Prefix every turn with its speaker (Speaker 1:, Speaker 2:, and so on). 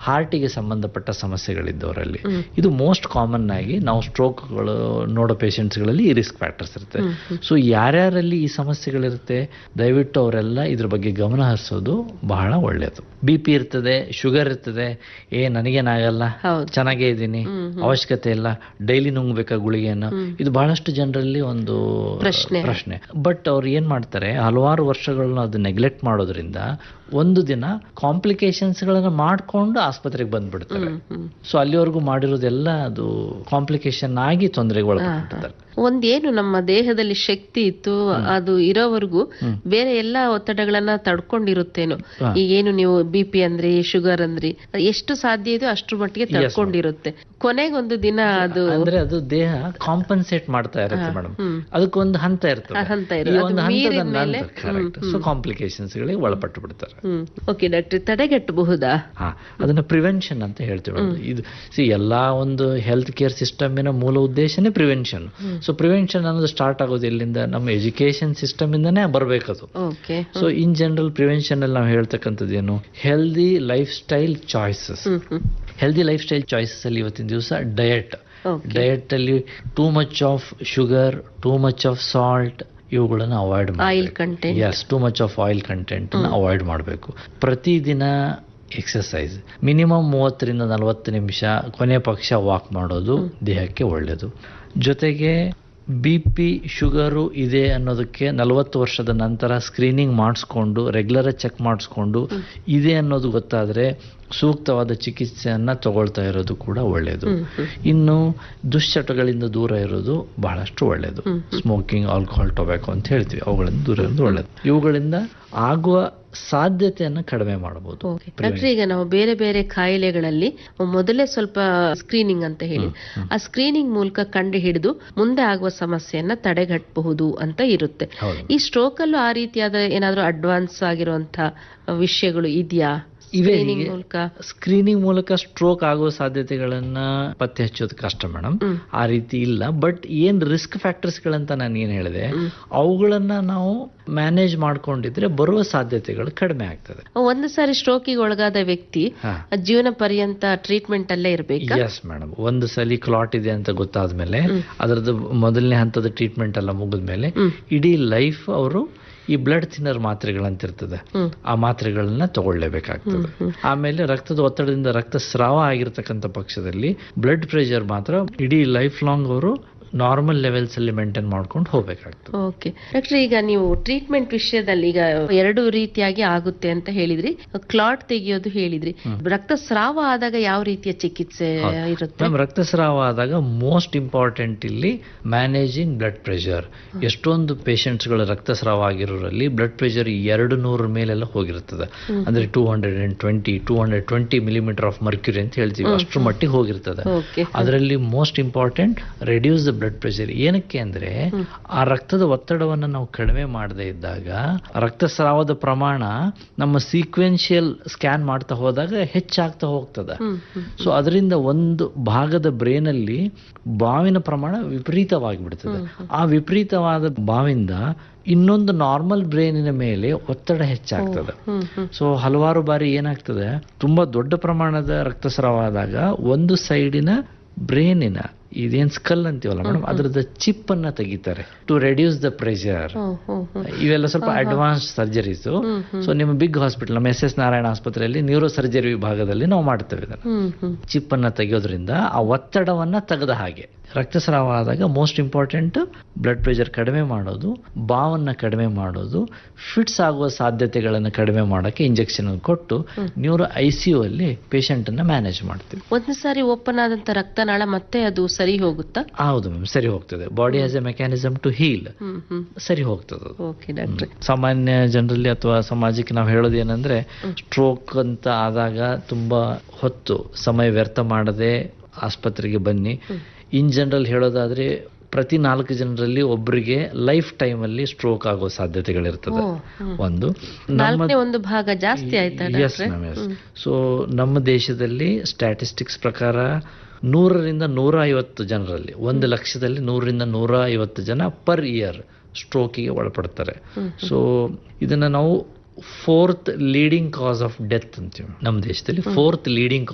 Speaker 1: ಹಾರ್ಟಿಗೆ ಸಂಬಂಧಪಟ್ಟ ಸಮಸ್ಯೆಗಳಿದ್ದವರಲ್ಲಿ ಇದು most common ಆಗಿ ನಾವು ಸ್ಟ್ರೋಕ್ಗಳು ನೋಡೋ ಪೇಷಂಟ್ಸ್ಗಳಲ್ಲಿ ಈ ರಿಸ್ಕ್ ಫ್ಯಾಕ್ಟರ್ಸ್ ಇರುತ್ತೆ ಸೊ ಯಾರ್ಯಾರಲ್ಲಿ ಈ ಸಮಸ್ಯೆಗಳಿರುತ್ತೆ ದಯವಿಟ್ಟು ಅವರೆಲ್ಲ ಇದ್ರ ಬಗ್ಗೆ ಗಮನ ಹರಿಸೋದು ಬಹಳ ಒಳ್ಳೆಯದು ಬಿ ಪಿ ಇರ್ತದೆ ಶುಗರ್ ಇರ್ತದೆ ಏ ನನಗೇನಾಗಲ್ಲ
Speaker 2: ಹೌದು.
Speaker 1: ಚೆನ್ನಾಗೇ ಇದ್ದೀನಿ ಅವಶ್ಯಕತೆ ಇಲ್ಲ ಡೈಲಿ ನುಂಗ್ಬೇಕಾ ಗುಳಿಗೆಯನ್ನು ಇದು ಬಹಳಷ್ಟು ಜನರಲ್ಲಿ ಒಂದು
Speaker 2: ಪ್ರಶ್ನೆ.
Speaker 1: ಪ್ರಶ್ನೆ ಬಟ್ ಅವ್ರು ಏನ್ ಮಾಡ್ತಾರೆ ಹಲವಾರು ವರ್ಷಗಳನ್ನ ಅದು ನೆಗ್ಲೆಕ್ಟ್ ಮಾಡೋದ್ರಿಂದ ಒಂದು ದಿನ ಕಾಂಪ್ಲಿಕೇಶನ್ಸ್ ಗಳನ್ನ ಮಾಡ್ಕೊಂಡು ಆಸ್ಪತ್ರೆಗೆ ಬಂದ್ಬಿಡ್ತಾರೆ ಸೊ ಅಲ್ಲಿವರೆಗೂ ಮಾಡಿರೋದೆಲ್ಲ ಅದು ಕಾಂಪ್ಲಿಕೇಶನ್ ಆಗಿ ತೊಂದರೆಗೆ ಒಳಪಟ್ಟಿರ್ತಾರೆ
Speaker 2: ಒಂದೇನು ನಮ್ಮ ದೇಹದಲ್ಲಿ ಶಕ್ತಿ ಇತ್ತು ಅದು ಇರೋವರೆಗೂ ಬೇರೆ ಎಲ್ಲಾ ಒತ್ತಡಗಳನ್ನ ತಡ್ಕೊಂಡಿರುತ್ತೇನೋ ಈಗೇನು ನೀವು ಬಿ ಪಿ ಅಂದ್ರಿ ಶುಗರ್ ಅಂದ್ರಿ ಎಷ್ಟು ಸಾಧ್ಯ ಇದೆಯೋ ಅಷ್ಟ್ರ ಮಟ್ಟಿಗೆ ತಡ್ಕೊಂಡಿರುತ್ತೆ ಕೊನೆಗೊಂದು ದಿನ ಅದು
Speaker 1: ಅಂದ್ರೆ ಅದು ದೇಹ ಕಾಂಪನ್ಸೇಟ್ ಮಾಡ್ತಾ ಇರುತ್ತೆ ಮೇಡಮ್ ಅದಕ್ಕೊಂದು ಹಂತ ಇರ್ತದೆ
Speaker 2: ಹಂತ
Speaker 1: ಈ
Speaker 2: ಇರುತ್ತೆ.
Speaker 1: ಒಂದು
Speaker 2: ಅದು
Speaker 1: ಹಂತದ
Speaker 2: ಮೀರಿದ ಮೇಲೆ
Speaker 1: ಕರೆಕ್ಟ್ ಸೊ ಕಾಂಪ್ಲಿಕೇಶನ್ಸ್ ಗಳಿಗೆ ಒಳಪಟ್ಟು ಬಿಡ್ತಾರೆ
Speaker 2: ಹ್ಮ್ ಓಕೆ ಡಾಕ್ಟ್ರಿ ತಡೆಗಟ್ಟಬಹುದಾ
Speaker 1: ಹಾ ಅದನ್ನ ಪ್ರಿವೆನ್ಷನ್ ಅಂತ ಹೇಳ್ತೀವಿ ಮೇಡಮ್. ಇದು ಸಿ ಎಲ್ಲಾ ಒಂದು ಹೆಲ್ತ್ ಕೇರ್ ಸಿಸ್ಟಮಿನ ಮೂಲ ಉದ್ದೇಶನೇ ಪ್ರಿವೆನ್ಷನ್ ಸೊ ಪ್ರಿವೆನ್ಷನ್ ಅನ್ನೋದು ಸ್ಟಾರ್ಟ್ ಆಗೋದು ಎಲ್ಲಿಂದ ನಮ್ಮ ಎಜುಕೇಶನ್ ಸಿಸ್ಟಮ್ ಇಂದಾನೇ ಬರ್ಬೇಕದು
Speaker 2: okay
Speaker 1: so in general prevention ಅಲ್ಲಿ ನಾವು ಹೇಳ್ತಕ್ಕಂಥದ್ದು ಏನು healthy lifestyle choices
Speaker 2: hmm hmm
Speaker 1: healthy lifestyle choices ಅಲ್ಲಿ ಇವತ್ತಿನ ದಿವಸ ಡಯಟ್
Speaker 2: ಓಕೆ
Speaker 1: ಡಯಟ್ ಅಲ್ಲಿ too much of sugar too much of salt ಇವುಗಳನ್ನು avoid
Speaker 2: oil content
Speaker 1: yes too much of oil content avoid ಮಾಡಬೇಕು ಪ್ರತಿದಿನ exercise minimum ಮೂವತ್ತರಿಂದ ನಲವತ್ತು ನಿಮಿಷ ಕೊನೆ ಪಕ್ಷ ವಾಕ್ ಮಾಡೋದು ದೇಹಕ್ಕೆ ಒಳ್ಳೆಯದು ಜೊತೆಗೆ ಬಿ ಪಿ ಶುಗರು ಇದೆ ಅನ್ನೋದಕ್ಕೆ ನಲವತ್ತು ವರ್ಷದ ನಂತರ ಸ್ಕ್ರೀನಿಂಗ್ ಮಾಡಿಸ್ಕೊಂಡು ರೆಗ್ಯುಲರ್ ಚೆಕ್ ಮಾಡಿಸ್ಕೊಂಡು ಇದೆ ಅನ್ನೋದು ಗೊತ್ತಾದರೆ ಸೂಕ್ತವಾದ ಚಿಕಿತ್ಸೆಯನ್ನು ತಗೊಳ್ತಾ ಇರೋದು ಕೂಡ ಒಳ್ಳೆಯದು ಇನ್ನು ದುಶ್ಚಟಗಳಿಂದ ದೂರ ಇರೋದು ಬಹಳಷ್ಟು ಒಳ್ಳೆಯದು ಸ್ಮೋಕಿಂಗ್ ಆಲ್ಕೋಹಾಲ್ ಟೊಬ್ಯಾಕೋ ಅಂತ ಹೇಳ್ತೀವಿ ಅವುಗಳಿಂದ ದೂರ ಇರೋದು ಒಳ್ಳೆಯದು ಇವುಗಳಿಂದ ಆಗುವ ಸಾಧ್ಯತೆಯನ್ನು ಕಡಿಮೆ ಮಾಡಬಹುದು
Speaker 2: ಓಕೆ ಡಾಕ್ಟ್ರೆ ಈಗ ನಾವು ಬೇರೆ ಬೇರೆ ಕಾಯಿಲೆಗಳಲ್ಲಿ ಮೊದಲೇ ಸ್ವಲ್ಪ ಸ್ಕ್ರೀನಿಂಗ್ ಅಂತ ಹೇಳಿ ಆ ಸ್ಕ್ರೀನಿಂಗ್ ಮೂಲಕ ಕಂಡು ಹಿಡಿದು ಮುಂದೆ ಆಗುವ ಸಮಸ್ಯೆಯನ್ನ ತಡೆಗಟ್ಟಬಹುದು ಅಂತ ಇರುತ್ತೆ
Speaker 1: ಹೌದು.
Speaker 2: ಈ ಸ್ಟ್ರೋಕ್ ಅಲ್ಲೂ ಆ ರೀತಿಯಾದ ಏನಾದ್ರೂ ಅಡ್ವಾನ್ಸ್ ಆಗಿರುವಂತ ವಿಷಯಗಳು ಇದೆಯಾ
Speaker 1: ಇವೆ
Speaker 2: ಸ್ಕ್ರೀನಿಂಗ್
Speaker 1: ಹೀಗೆ.
Speaker 2: ಮೂಲಕ
Speaker 1: ಸ್ಕ್ರೀನಿಂಗ್ ಮೂಲಕ ಸ್ಟ್ರೋಕ್ ಆಗೋ ಸಾಧ್ಯತೆಗಳನ್ನ ಪತ್ತೆ ಹಚ್ಚೋದು ಕಷ್ಟ ಮೇಡಮ್ ಆ ರೀತಿ ಇಲ್ಲ ಬಟ್ ಏನ್ ರಿಸ್ಕ್ ಫ್ಯಾಕ್ಟರ್ಸ್ಗಳಂತ ನಾನು ಏನ್ ಹೇಳಿದೆ ಅವುಗಳನ್ನ ನಾವು ಮ್ಯಾನೇಜ್ ಮಾಡ್ಕೊಂಡಿದ್ರೆ ಬರುವ ಸಾಧ್ಯತೆಗಳು ಕಡಿಮೆ ಆಗ್ತದೆ
Speaker 2: ಒಂದು ಸಾರಿ ಸ್ಟ್ರೋಕಿಗೆ ಒಳಗಾದ ವ್ಯಕ್ತಿ
Speaker 1: ಹಾ.
Speaker 2: ಜೀವನ ಪರ್ಯಂತ ಟ್ರೀಟ್ಮೆಂಟ್ ಅಲ್ಲೇ ಇರ್ಬೇಕಾ
Speaker 1: ಎಸ್ ಮೇಡಮ್ ಒಂದು ಸಲ ಕ್ಲಾಟ್ ಇದೆ ಅಂತ ಗೊತ್ತಾದ್ಮೇಲೆ ಅದರದ್ದು ಮೊದಲನೇ ಹಂತದ ಟ್ರೀಟ್ಮೆಂಟ್ ಎಲ್ಲ ಮುಗಿದ್ಮೇಲೆ ಇಡೀ ಲೈಫ್ ಅವರು ಈ ಬ್ಲಡ್ ಥಿನ್ನರ್ ಮಾತ್ರೆಗಳಂತ ಇರ್ತದೆ ಆ ಮಾತ್ರೆಗಳನ್ನ ತಗೊಳ್ಳೇಬೇಕಾಗ್ತದೆ ಆಮೇಲೆ ರಕ್ತದ ಒತ್ತಡದಿಂದ ರಕ್ತಸ್ರಾವ ಆಗಿರ್ತಕ್ಕಂಥ ಪಕ್ಷದಲ್ಲಿ ಬ್ಲಡ್ ಪ್ರೆಷರ್ ಮಾತ್ರ ಇಡೀ ಲೈಫ್ ಲಾಂಗ್ ಅವರು ನಾರ್ಮಲ್ ಲೆವೆಲ್ಸ್ ಅಲ್ಲಿ ಮೇಂಟೈನ್ ಮಾಡ್ಕೊಂಡು ಹೋಗ್ಬೇಕಾಗ್ತದೆ
Speaker 2: ಓಕೆ ಡಾಕ್ಟರ್ ಈಗ ನೀವು ಟ್ರೀಟ್ಮೆಂಟ್ ವಿಷಯದಲ್ಲಿ ಈಗ ಎರಡು ರೀತಿಯಾಗಿ ಆಗುತ್ತೆ ಅಂತ ಹೇಳಿದ್ರಿ ಕ್ಲಾಟ್ ತೆಗೆಯೋದು ಹೇಳಿದ್ರಿ ರಕ್ತಸ್ರಾವ ಆದಾಗ ಯಾವ ರೀತಿಯ ಚಿಕಿತ್ಸೆ ಇರುತ್ತೆ
Speaker 1: ಮ್ಯಾಮ್ ರಕ್ತಸ್ರಾವ ಆದಾಗ ಮೋಸ್ಟ್ ಇಂಪಾರ್ಟೆಂಟ್ ಇಲ್ಲಿ ಮ್ಯಾನೇಜಿಂಗ್ ಬ್ಲಡ್ ಪ್ರೆಷರ್ ಎಷ್ಟೊಂದು ಪೇಷಂಟ್ಸ್ಗಳ ರಕ್ತಸ್ರಾವ ಆಗಿರೋರಲ್ಲಿ ಬ್ಲಡ್ ಪ್ರೆಷರ್ ಎರಡು ನೂರ ಮೇಲೆಲ್ಲ ಹೋಗಿರ್ತದೆ ಅಂದ್ರೆ two hundred and twenty two hundred twenty millimetre of mercury ಅಂತ ಹೇಳ್ತೀವಿ ಅಷ್ಟರ ಮಟ್ಟಿಗೆ ಹೋಗಿರ್ತದೆ
Speaker 2: ಓಕೆ
Speaker 1: ಅದರಲ್ಲಿ most important reduce the blood pressure ಏನಕ್ಕೆ ಅಂದ್ರೆ ಆ ರಕ್ತದ ಒತ್ತಡವನ್ನು ನಾವು ಕಡಿಮೆ ಮಾಡದೇ ಇದ್ದಾಗ ರಕ್ತಸ್ರಾವದ ಪ್ರಮಾಣ ನಮ್ಮ ಸೀಕ್ವೆನ್ಷಿಯಲ್ ಸ್ಕ್ಯಾನ್ ಮಾಡ್ತಾ ಹೋದಾಗ ಹೆಚ್ಚಾಗ್ತಾ ಹೋಗ್ತದೆ ಸೊ ಅದರಿಂದ ಒಂದು ಭಾಗದ ಬ್ರೇನ್ ಅಲ್ಲಿ ಬಾವಿನ ಪ್ರಮಾಣ ವಿಪರೀತವಾಗಿಬಿಡ್ತದೆ ಆ ವಿಪರೀತವಾದ ಬಾವಿಂದ ಇನ್ನೊಂದು ನಾರ್ಮಲ್ ಬ್ರೇನಿನ ಮೇಲೆ ಒತ್ತಡ ಹೆಚ್ಚಾಗ್ತದೆ ಸೊ ಹಲವಾರು ಬಾರಿ ಏನಾಗ್ತದೆ ತುಂಬಾ ದೊಡ್ಡ ಪ್ರಮಾಣದ ರಕ್ತಸ್ರಾವ ಆದಾಗ ಒಂದು ಸೈಡಿನ ಬ್ರೇನಿನ ಇದೇನ್ ಸ್ಕಲ್ ಅಂತೀವಲ್ಲ ಮೇಡಮ್ ಅದ್ರದ್ದು ಚಿಪ್ ಅನ್ನ ತೆಗಿತಾರೆ ಟು ರೆಡ್ಯೂಸ್ ದ ಪ್ರೆಷರ್ ಇವೆಲ್ಲ ಸ್ವಲ್ಪ ಅಡ್ವಾನ್ಸ್ ಸರ್ಜರೀಸ್ ಸೊ ನಿಮ್ಮ ಬಿಗ್ ಹಾಸ್ಪಿಟಲ್ ನಮ್ಮ ಎಸ್ ಎಸ್ ನಾರಾಯಣ ಆಸ್ಪತ್ರೆಯಲ್ಲಿ ನ್ಯೂರೋ ಸರ್ಜರಿ ವಿಭಾಗದಲ್ಲಿ ನಾವು ಮಾಡ್ತೇವೆ ಇದನ್ನ
Speaker 2: ಹ್ಮ್ ಹ್ಮ್
Speaker 1: ಚಿಪ್ ಅನ್ನ ತೆಗೆಯೋದ್ರಿಂದ ಆ ಒತ್ತಡವನ್ನ ತೆಗೆದ ಹಾಗೆ ರಕ್ತಸ್ರಾವ ಆದಾಗ ಮೋಸ್ಟ್ ಇಂಪಾರ್ಟೆಂಟ್ ಬ್ಲಡ್ ಪ್ರೆಷರ್ ಕಡಿಮೆ ಮಾಡೋದು ಬಾವನ್ನ ಕಡಿಮೆ ಮಾಡೋದು ಫಿಟ್ಸ್ ಆಗುವ ಸಾಧ್ಯತೆಗಳನ್ನು ಕಡಿಮೆ ಮಾಡೋಕ್ಕೆ ಇಂಜೆಕ್ಷನ್ ಕೊಟ್ಟು ನ್ಯೂರೋ ಐ ಸಿ ಯು ಅಲ್ಲಿ ಪೇಷಂಟ್ ಅನ್ನ ಮ್ಯಾನೇಜ್ ಮಾಡ್ತೀವಿ
Speaker 2: ಒಂದು ಸಾರಿ ಓಪನ್ ಆದಂತ ರಕ್ತನಾಳ ಮತ್ತೆ ಅದು ಸರಿ ಹೋಗುತ್ತಾ
Speaker 1: ಹೌದು ಮ್ಯಾಮ್ ಸರಿ ಹೋಗ್ತದೆ body has a mechanism to heal
Speaker 2: hmm hmm
Speaker 1: ಸರಿ ಹೋಗ್ತದೆ ಅದು
Speaker 2: ಓಕೆ ಡಾಕ್ಟ್ರೆ
Speaker 1: ಸಾಮಾನ್ಯ ಜನರಲ್ಲಿ ಅಥವಾ ಸಮಾಜಕ್ಕೆ ನಾವು ಹೇಳೋದು ಏನಂದ್ರೆ ಸ್ಟ್ರೋಕ್ ಅಂತ ಆದಾಗ ತುಂಬಾ ಹೊತ್ತು ಸಮಯ ವ್ಯರ್ಥ ಮಾಡದೆ ಆಸ್ಪತ್ರೆಗೆ ಬನ್ನಿ ಇನ್ ಜನರಲ್ ಹೇಳೋದಾದ್ರೆ ಪ್ರತಿ ನಾಲ್ಕು ಜನರಲ್ಲಿ ಒಬ್ಬರಿಗೆ ಲೈಫ್ ಟೈಮ್ ಅಲ್ಲಿ ಸ್ಟ್ರೋಕ್ ಆಗೋ ಸಾಧ್ಯತೆಗಳಿರ್ತದೆ ಒಂದು ನಮ್ಮ
Speaker 2: ನಾಲ್ಕನೇ ಒಂದು ಭಾಗ ಜಾಸ್ತಿ ಆಯ್ತಾ
Speaker 1: ಎಸ್ ಮ್ಯಾಮ್ ಎಸ್ ಸೊ ನಮ್ಮ ದೇಶದಲ್ಲಿ ಸ್ಟ್ಯಾಟಿಸ್ಟಿಕ್ಸ್ ಪ್ರಕಾರ ನೂರರಿಂದ ನೂರ ಐವತ್ತು ಜನರಲ್ಲಿ ಒಂದು ಲಕ್ಷದಲ್ಲಿ ನೂರರಿಂದ ನೂರ ಐವತ್ತು ಜನ ಪರ್ ಇಯರ್ ಸ್ಟ್ರೋಕಿಗೆ ಒಳಪಡ್ತಾರೆ ಸೊ ಇದನ್ನ ನಾವು fourth leading cause of death ಅಂತೀವಿ ನಮ್ಮ ದೇಶದಲ್ಲಿ ಫೋರ್ತ್ ಲೀಡಿಂಗ್